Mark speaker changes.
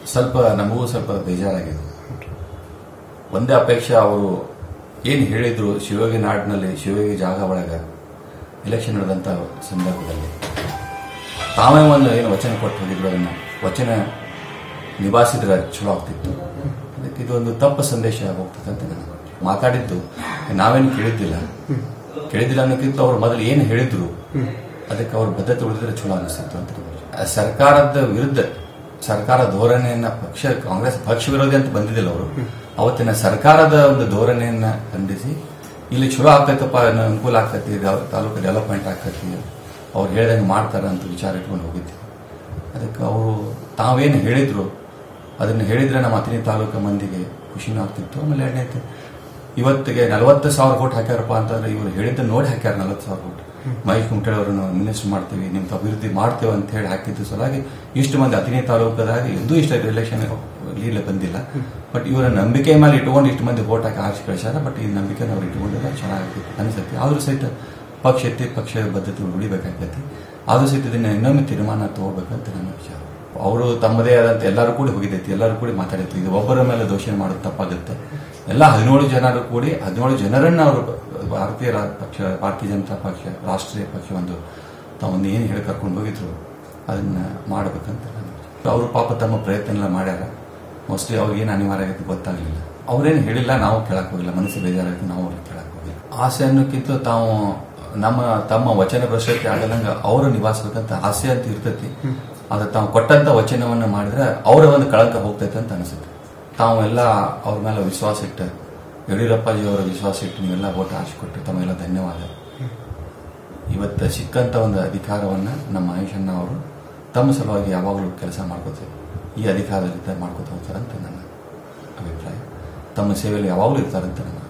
Speaker 1: ಸ್ವಲ್ಪ ನಮಗೂ ಸ್ವಲ್ಪ ಬೇಜಾರಾಗಿದೆ ಒಂದೇ ಅಪೇಕ್ಷೆ ಅವರು ಏನು ಹೇಳಿದ್ರು ಶಿವಯೋಗಿ ನಾಡಿನಲ್ಲಿ ಶಿವಯೋಗಿ ಜಾಗ ಒಳಗ ಎಲೆಕ್ಷನ್ ನಡೆದಂತ ಸಂದರ್ಭದಲ್ಲಿ ತಾವೇ ಒಂದು ಏನು ವಚನ ಕೊಟ್ಟು ಹೋಗಿದ್ರು ಅದನ್ನ ವಚನ ನಿಭಾಯಿಸಿದ್ರೆ ಚಲೋ ಆಗ್ತಿತ್ತು ಅದಕ್ಕೆ ಇದೊಂದು ತಪ್ಪು ಸಂದೇಶ ಹೋಗ್ತದೆ ಅಂತ ನಾನು ಮಾತಾಡಿದ್ದು ನಾವೇನು ಕೇಳಿದ್ದಿಲ್ಲ ಕೇಳಿದ್ದಿಲ್ಲ ಅನ್ನೋಕ್ಕಿಂತ ಅವ್ರು ಮೊದಲು ಏನು ಹೇಳಿದ್ರು ಅದಕ್ಕೆ ಅವ್ರ ಬದ್ಧತೆ ಉಳಿದ್ರೆ ಚಲೋ ಅನಿಸ್ತಿತ್ತು ಅಂತ ನನಗೆ. ಸರ್ಕಾರದ ವಿರುದ್ಧ ಸರ್ಕಾರ ಧೋರಣೆಯನ್ನ ಪಕ್ಷ ಕಾಂಗ್ರೆಸ್ ಪಕ್ಷ ವಿರೋಧಿ ಅಂತ ಬಂದಿದ್ದಿಲ್ಲ ಅವರು ಅವತ್ತಿನ ಸರ್ಕಾರದ ಒಂದು ಧೋರಣೆಯನ್ನ ಖಂಡಿಸಿ ಇಲ್ಲಿ ಚಲೋ ಆಗ್ತೈತಪ್ಪ ಅನ್ನೋ ಅನುಕೂಲ ಆಗ್ತೈತಿ ಡೆವ- ತಾಲೂಕು ಡೆವಲಪ್ಮೆಂಟ್ ಆಗ್ತೈತಿ ಅವ್ರು ಹೇಳ್ದಂಗೆ ಮಾಡ್ತಾರ ಅಂತ ವಿಚಾರ ಇಟ್ಕೊಂಡು ಹೋಗಿದ್ವಿ ಅದಕ್ಕೆ ಅವರು ತಾವೇನು ಹೇಳಿದ್ರು ಅದನ್ನು ಹೇಳಿದ್ರೆ ನಮ್ಮ ಅತಿನಿ ತಾಲೂಕು ಮಂದಿಗೆ ಖುಷಿನೂ ಆಗ್ತಿತ್ತು ಆಮೇಲೆ ಎರಡನೇದು ಇವತ್ತಿಗೆ ನಲವತ್ತು ಸಾವಿರ ಕೋಟಿ ಹಾಕ್ಯಾರಪ್ಪ ಅಂತಂದ್ರೆ ಇವರು ಹೇಳಿದ್ದ ನೋಡಿ ಹಾಕ್ಯಾರ ನಲವತ್ತು ಸಾವಿರ ಕೋಟಿ ಮಹೇಶ್ ಕುಮಟಳ್ಳಿ ಅವರನ್ನು ಮಿನಿಸ್ಟರ್ ಮಾಡ್ತೀವಿ ನಿಮ್ ಅಭಿವೃದ್ಧಿ ಮಾಡ್ತೇವೆ ಅಂತ ಹೇಳಿ ಹಾಕಿದ್ದು ಸಲುವಾಗಿ ಇಷ್ಟು ಮಂದಿ ಅತಿನಿ ತಾಲೂಕದಾಗ ಎಂದೂ ಇಷ್ಟ ಎಲೆಕ್ಷನ್ ಲೀಡ್ಲೆ ಬಂದಿಲ್ಲ ಬಟ್ ಇವರ ನಂಬಿಕೆ ಮೇಲೆ ಇಟ್ಕೊಂಡು ಇಷ್ಟು ಮಂದಿ ವೋಟ್ ಹಾಕಿ ಆರಿಸಿ ಕಳಿಸ್ಯಾರ ಬಟ್ ಈ ನಂಬಿಕೆನ ಅವ್ರು ಇಟ್ಕೊಂಡಿಲ್ಲ ಚೆನ್ನಾಗಿ ಅನಿಸುತ್ತೆ ಆದ್ರೂ ಸಹಿತ ಪಕ್ಷ ಎತ್ತಿ ಪಕ್ಷದ ಬದ್ಧತೆ ಉಳಿಬೇಕಾಗ್ತೈತಿ ಆದ್ರೂ ಸಹಿತ ಇದನ್ನ ಇನ್ನೊಮ್ಮೆ ತೀರ್ಮಾನ ತಗೋಬೇಕಂತ ನನ್ನ ವಿಚಾರ ಅವರು ತಮ್ಮದೇ ಆದಂತ ಎಲ್ಲರೂ ಕೂಡ ಹೋಗಿದ್ದೈತಿ ಎಲ್ಲರೂ ಕೂಡ ಮಾತಾಡಿತ್ತು ಇದು ಒಬ್ಬರ ಮೇಲೆ ದೋಷಣೆ ಮಾಡೋದು ತಪ್ಪಾಗುತ್ತೆ ಎಲ್ಲ ಹದಿನೇಳು ಜನರು ಕೂಡಿ ಹದಿನೇಳು ಜನರನ್ನ ಅವರು ಭಾರತೀಯ ರಾ- ಪಕ್ಷ ಭಾರತೀಯ ಜನತಾ ಪಕ್ಷ ರಾಷ್ಟ್ರೀಯ ಪಕ್ಷ ಒಂದು ತಾವೊಂದು ಏನು ಹೇಳಿ ಕರ್ಕೊಂಡು ಹೋಗಿದ್ರು ಅದನ್ನ ಮಾಡಬೇಕಂತ ನನ್ನ ವಿಚಾರ. ಅವರು ಪಾಪ ತಮ್ಮ ಪ್ರಯತ್ನ ಎಲ್ಲ ಮಾಡ್ಯಾರ ಮೋಸ್ಟ್ಲಿ ಅವ್ರಿಗೆ ಏನು ಅನಿವಾರ್ಯ ಆಗೈತೆ ಗೊತ್ತಾಗ್ಲಿಲ್ಲ ಅವ್ರೇನು ಹೇಳಿಲ್ಲ ನಾವು ಕೇಳಕ್ ಹೋಗಿಲ್ಲ ಮನಸ್ಸು ಬೇಜಾರಾಗಿ ನಾವು ಅವ್ರಿಗೆ ಕೇಳಕ್ ಹೋಗಿಲ್ಲ ಆಸೆ ಅನ್ನೋಕ್ಕಿಂತ ತಾವು ನಮ್ಮ ತಮ್ಮ ವಚನ ಭ್ರಷ್ಟತೆ ಆಗದಂಗ ಅವರು ನಿಭಾಯಿಸ್ಬೇಕಂತ ಆಸೆ ಅಂತ ಇರ್ತೈತಿ ಆದ್ರೆ ತಾವು ಕೊಟ್ಟಂತ ವಚನವನ್ನ ಮಾಡಿದ್ರೆ ಅವರ ಒಂದು ಕಳಂಕ ಹೋಗ್ತೈತೆ ಅಂತ ಅನಿಸುತ್ತೆ ತಾವು ಎಲ್ಲ ಅವ್ರ ಮೇಲೆ ವಿಶ್ವಾಸ ಇಟ್ಟು ಯಡಿಯೂರಪ್ಪಾಜಿ ಅವರ ವಿಶ್ವಾಸ ಇಟ್ಟು ನೀವೆಲ್ಲ ಓಟ್ ಹಾಕಿಕೊಟ್ಟು ತಮಗೆಲ್ಲ ಧನ್ಯವಾದ ಇವತ್ತು ಸಿಕ್ಕಂತ ಒಂದು ಅಧಿಕಾರವನ್ನ ನಮ್ಮ ಮಹೇಶಣ್ಣ ಅವರು ತಮ್ಮ ಸಲುವಾಗಿ ಯಾವಾಗಲೂ ಕೆಲಸ ಮಾಡ್ಕೋತಾರೆ ಈ ಅಧಿಕಾರದಲ್ಲಿ ಮಾಡ್ಕೋತ ಹೋಗ್ತಾರಂತ ನನ್ನ ಅಭಿಪ್ರಾಯ ತಮ್ಮ ಸೇವೆಯಲ್ಲಿ ಯಾವಾಗಲೂ ಇರ್ತಾರಂತ ನನ್ನ